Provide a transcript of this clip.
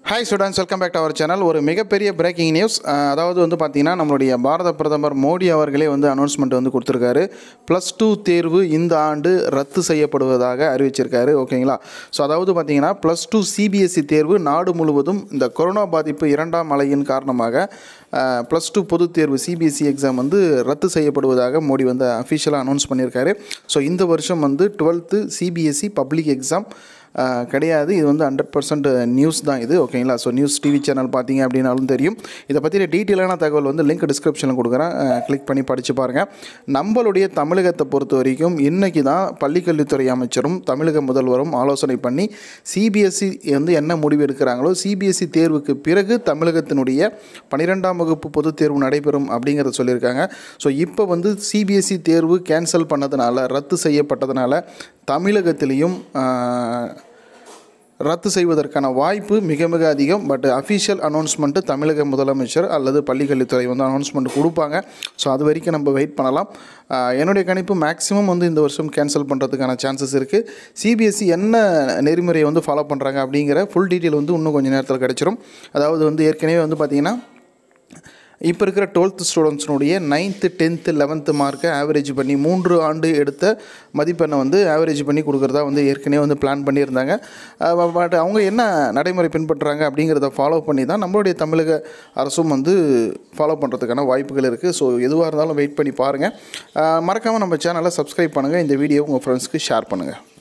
hi students welcome back to our channel ஒரு மிகப்பெரிய breaking news அதாவது வந்து பார்த்திங்கன்னா நம்மளுடைய பாரத பிரதமர் மோடி அவர்களே வந்து அனௌன்ஸ்மெண்ட் வந்து கொடுத்துருக்காரு ப்ளஸ் டூ தேர்வு இந்த ஆண்டு ரத்து செய்யப்படுவதாக அறிவிச்சிருக்காரு ஓகேங்களா ஸோ அதாவது பார்த்திங்கன்னா ப்ளஸ் டூ சிபிஎஸ்சி தேர்வு நாடு முழுவதும் இந்த கொரோனா பாதிப்பு இரண்டாம் அலையின் காரணமாக ப்ளஸ் டூ பொதுத் தேர்வு சிபிஎஸ்சி எக்ஸாம் வந்து ரத்து செய்யப்படுவதாக மோடி வந்து அஃபிஷியலாக அனௌன்ஸ் பண்ணியிருக்காரு ஸோ இந்த வருஷம் வந்து டுவெல்த்து சிபிஎஸ்சி பப்ளிக் எக்ஸாம் ஆஹ் கிடையாது இது வந்து ஹண்ட்ரட் பர்சன்ட் நியூஸ் தான் இது ஓகேங்களா ஸோ நியூஸ் டிவி சேனல் பார்த்தீங்க அப்படின்னாலும் தெரியும் இதை பற்றின டீட்டெயிலான தகவல் வந்து லிங்க் டிஸ்கிரிப்ஷனில் கொடுக்குறேன் கிளிக் பண்ணி படித்து பாருங்கள் நம்மளுடைய தமிழகத்தை பொறுத்த வரைக்கும் இன்றைக்கி தான் பள்ளிக்கல்வித்துறை அமைச்சரும் தமிழக முதல்வரும் ஆலோசனை பண்ணி சிபிஎஸ்சி வந்து என்ன முடிவு எடுக்கிறாங்களோ சிபிஎஸ்சி தேர்வுக்கு பிறகு தமிழகத்தினுடைய பன்னிரெண்டாம் வகுப்பு பொதுத் தேர்வு நடைபெறும் அப்படிங்கிறத சொல்லியிருக்காங்க ஸோ இப்போ வந்து சிபிஎஸ்சி தேர்வு கேன்சல் பண்ணதுனால ரத்து செய்யப்பட்டதுனால தமிழகத்திலையும் ஆஹ், ரத்து செய்வதற்கான வாய்ப்பு மிக மிக அதிகம் பட் அஃபிஷியல் அனௌன்ஸ்மெண்ட்டு தமிழக முதலமைச்சர் அல்லது பள்ளிக்கல்வித்துறை வந்து அனௌன்ஸ்மெண்ட் கொடுப்பாங்க ஸோ அது வரைக்கும் நம்ம வெயிட் பண்ணலாம் ஆஹ், என்னுடைய கணிப்பு மேக்ஸிமம் வந்து இந்த வருஷம் கேன்சல் பண்ணுறதுக்கான சான்சஸ் இருக்குது சிபிஎஸ்சி என்ன நெறிமுறையை வந்து ஃபாலோ பண்ணுறாங்க அப்படிங்கிற ஃபுல் டீட்டெயில் வந்து இன்னும் கொஞ்சம் நேரத்தில் கிடச்சிரும் அதாவது வந்து ஏற்கனவே வந்து பார்த்திங்கன்னா இப்போ இருக்கிற டுவெல்த் ஸ்டூடெண்ட்ஸினுடைய நைன்த்து டென்த்து லெவன்த்து மார்க்கை ஆவரேஜ் பண்ணி மூன்று ஆண்டு எடுத்த மதிப்பெண்ணை வந்து ஆவரேஜ் பண்ணி கொடுக்குறதா வந்து ஏற்கனவே வந்து பிளான் பண்ணியிருந்தாங்க பட் அவங்க என்ன நடைமுறை பின்பற்றுறாங்க அப்படிங்கிறத ஃபாலோ பண்ணி தான் நம்மளுடைய தமிழக அரசும் வந்து ஃபாலோ பண்ணுறதுக்கான வாய்ப்புகள் இருக்குது ஸோ எதுவாக இருந்தாலும் வெயிட் பண்ணி பாருங்கள் மறக்காமல் நம்ம சேனலை சப்ஸ்கிரைப் பண்ணுங்கள் இந்த வீடியோ உங்கள் ஃப்ரெண்ட்ஸ்க்கு ஷேர் பண்ணுங்கள்